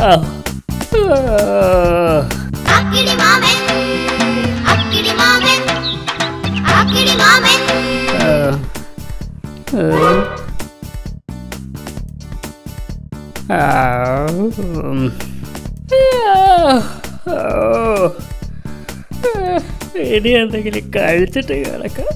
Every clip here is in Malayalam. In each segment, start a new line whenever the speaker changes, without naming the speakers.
അക്കിടി മാമൻ അക്കിടി മാമൻ അക്കിടി മാമൻ
ഇനി എന്തെങ്കിലും കഴിച്ചിട്ട് കിടക്കാം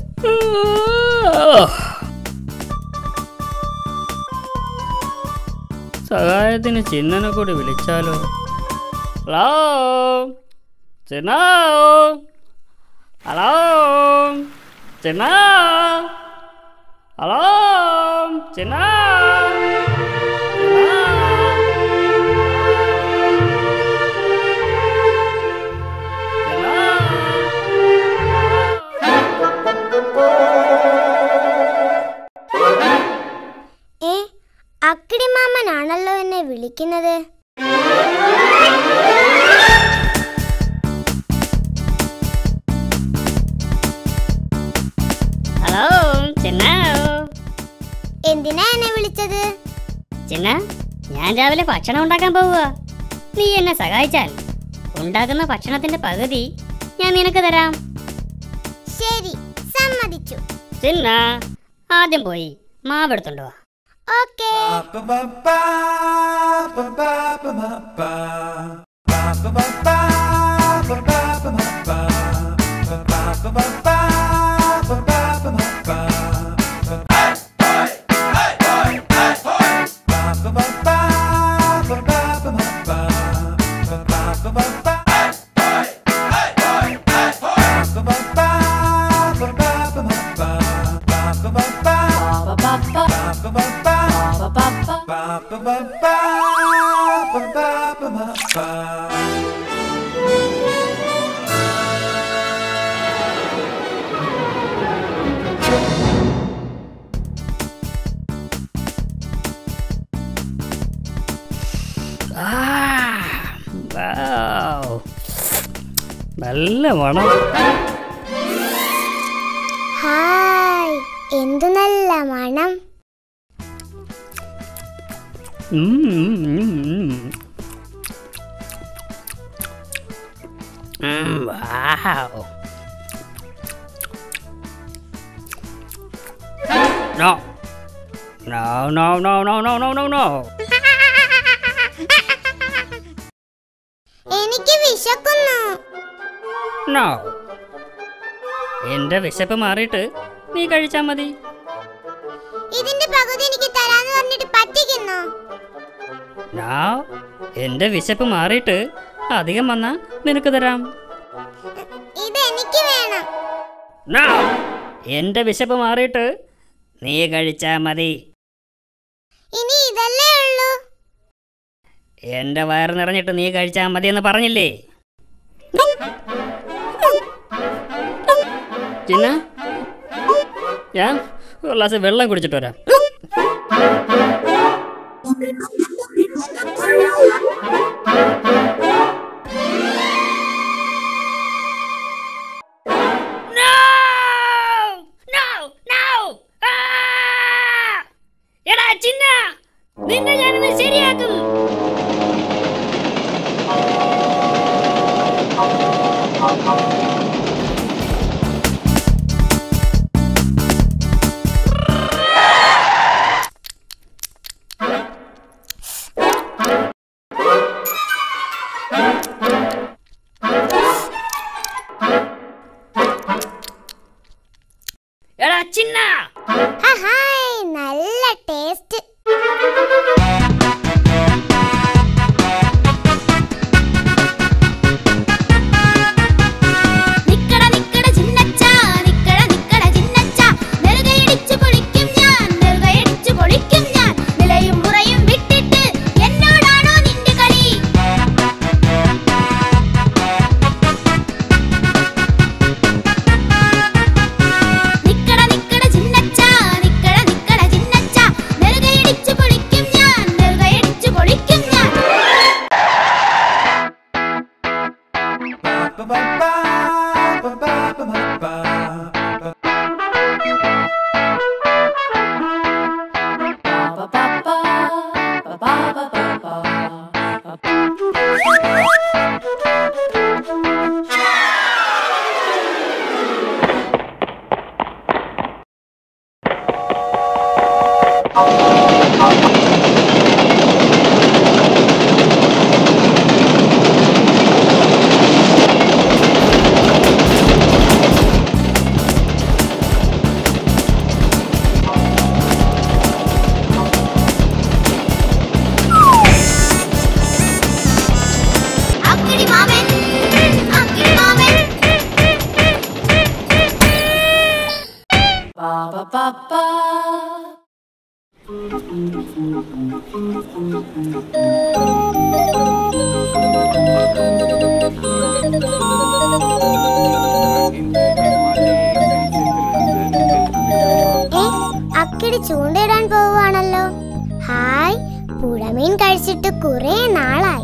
സഹായത്തിന് ചിന്നനെ കൂടി വിളിച്ചാലോ hello Chinna hello Chinna hello Chinna
ഏ അക്കിടി മാമനാണല്ലോ എന്നെ വിളിക്കുന്നത്
ഹലോ ചിന്ന
എന്തിനാ എന്നെ വിളിച്ചത്
ചിന്ന ഞാൻ രാവിലെ ഭക്ഷണം ഉണ്ടാക്കാൻ പോവുക നീ എന്നെ സഹായിച്ചാൽ ഉണ്ടാക്കുന്ന ഭക്ഷണത്തിന്റെ പകുതി ഞാൻ നിനക്ക് തരാം
ശരി സമ്മതിച്ചു
ചിന്ന ആദ്യം പോയി മാവെടുത്തുണ്ടോ
ഓക്കേ
നല്ല മണം
ഹായ് എന്തു നല്ല മണം
ഉം, ഉം, ഉം, ഉം. ഉം, വാവ്. No. No, no, no, no, no, no, no, no.
എനിക്ക് വിശക്കുന്നു
No. എന്റെ വിശപ്പ് മാറിയിട്ട് നീ കഴിച്ചാ മതി
ഇതിന്റെ പകുതി എനിക്ക് തരാന്ന് പറഞ്ഞിട്ട് പറ്റിക്കുന്നു
നോ എന്റെ വിശപ്പ് മാറിയിട്ട് അധികം വന്നാ നിനക്ക് തരാം
ഇത് എനിക്ക് വേണം
നോ എന്റെ വിശപ്പ് മാറിയിട്ട് നീ കഴിച്ചാ മതി
ഇനി ഇതല്ലേ ഉള്ളൂ
എന്റെ വയറ് നിറഞ്ഞിട്ട് നീ കഴിച്ചാ മതി എന്ന് പറഞ്ഞില്ലേ ചിന്ന ഞാൻ ഒരു ഗ്ലാസ് വെള്ളം കുടിച്ചിട്ട് വരാം No! No! No! Ah! എടാ ചിന്ന നിന്നെ ഞാനിന്ന് ശരിയാക്കും എടാ ചിന്ന
ഹായ് നല്ല ടേസ്റ്റ് നിക്കട നിക്കട ചിന്നച്ച നിക്കട നിക്കട ചിന്നച്ച നെറുകയടിച്ചു പൊളിക്കും ഞാൻ നെറുകയടിച്ചു പൊളിക്കും ഞാൻ നിലയും മുറയും വിട്ടിട്ട് എന്നോടാണോ നിന്റെ കളി നിക്കട നിക്കട ചിന്നച്ച നിക്കട നിക്കട ചിന്നച്ച നെറുകയടിച്ചു പൊളിക്കും ഞാൻ അക്കിടി മാമൻ അക്കിടി മാമൻ ഏ അക്കിടി ചൂണ്ടയിടാൻ പോവുകയാണല്ലോ ഹായ് പുഴമീൻ കഴിച്ചിട്ട് കുറെ നാളായി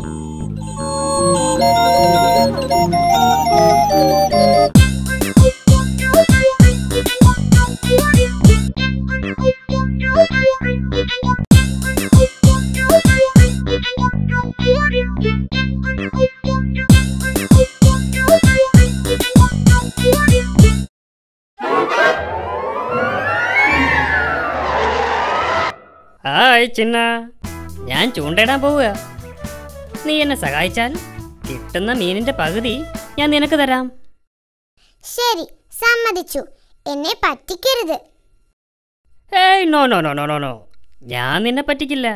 ഹായ് ചിന്ന ഞാൻ ചൂണ്ടയിടാൻ പോവുക നീ എന്നെ സഹായിച്ചാൽ കിട്ടുന്ന മീനിന്റെ പകുതി ഞാൻ നിനക്ക് തരാം
ശരി സമ്മതിച്ചു എന്നെ പറ്റിക്കരുത്
ഏയ് no no no no no no ഞാൻ നിന്നെ പറ്റിക്കില്ല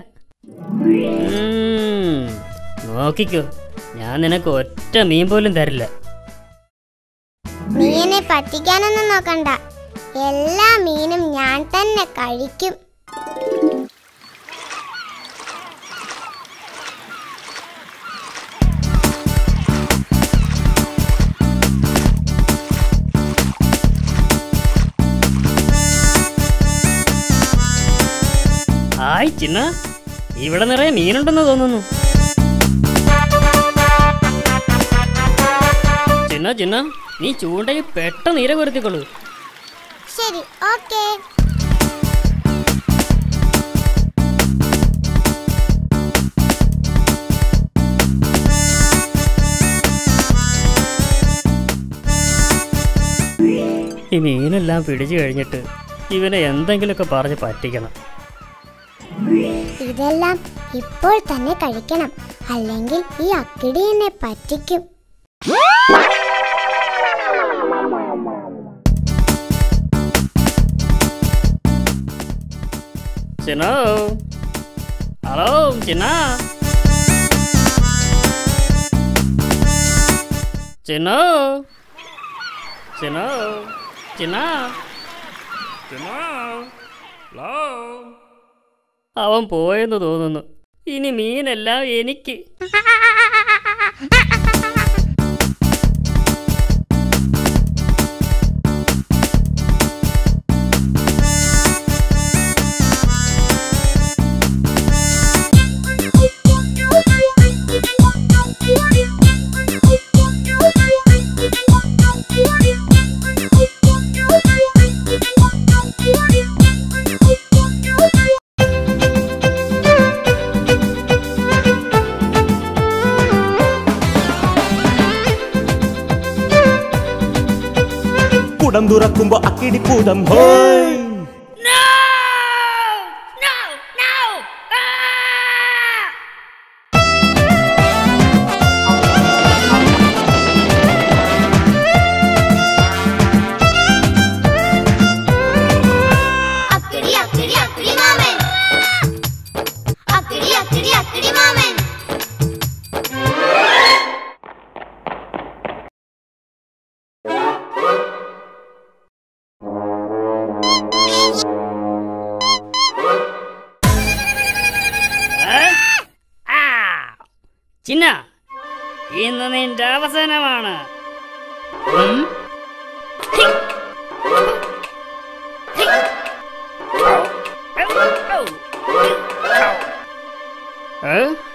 ഉം, നോക്കിക്കോ ഞാൻ നിനക്ക് ഒറ്റ മീൻ പോലും തരില്ല
നീ എന്നെ പറ്റിക്കാനൊന്നും നോക്കണ്ട എല്ലാ മീനും ഞാൻ തന്നെ കഴിക്കും
ഹായ് ചിന്ന ഇവിടെ നിറയെ മീനുണ്ടെന്ന് തോന്നുന്നു ചിന്ന ചിന്ന നീ ചൂണ്ടയിൽ പെട്ടെന്ന് ഇര കൊരുത്തിക്കൊള്ളൂ
ശരി ഓക്കേ
ഈ മീനെല്ലാം പിടിച്ചു കഴിഞ്ഞിട്ട് ഇവനെ എന്തെങ്കിലുമൊക്കെ പറഞ്ഞ് പറ്റിക്കണം
ഇതെല്ലാം ഇപ്പോൾ തന്നെ കഴിക്കണം അല്ലെങ്കിൽ ഈ അക്കിടി എന്നെ പറ്റിക്കും
ചിന്നോ ഹലോ ചിന്ന ചിന്നോ ചിന്നോ ചിന്ന ചിന്നോ ഹലോ അവൻ പോയെന്ന് തോന്നുന്നു ഇനി മീനെല്ലാം എനിക്ക്
കുടം തുറക്കുമ്പോ അക്കിടിപ്പൂതം ഹോയ്
അക്കിടി അക്കിടി അക്കിടി മാമൻ അക്കിടി അക്കിടി അക്കിടി മാമൻ
ഏ? ആ! ചിന്ന ഇന്ന് നിന്റെ അവസാനമാണ് ഉം? ഹിക്. ഹിക്. ഔ. ഔ. ഔ. ഏ?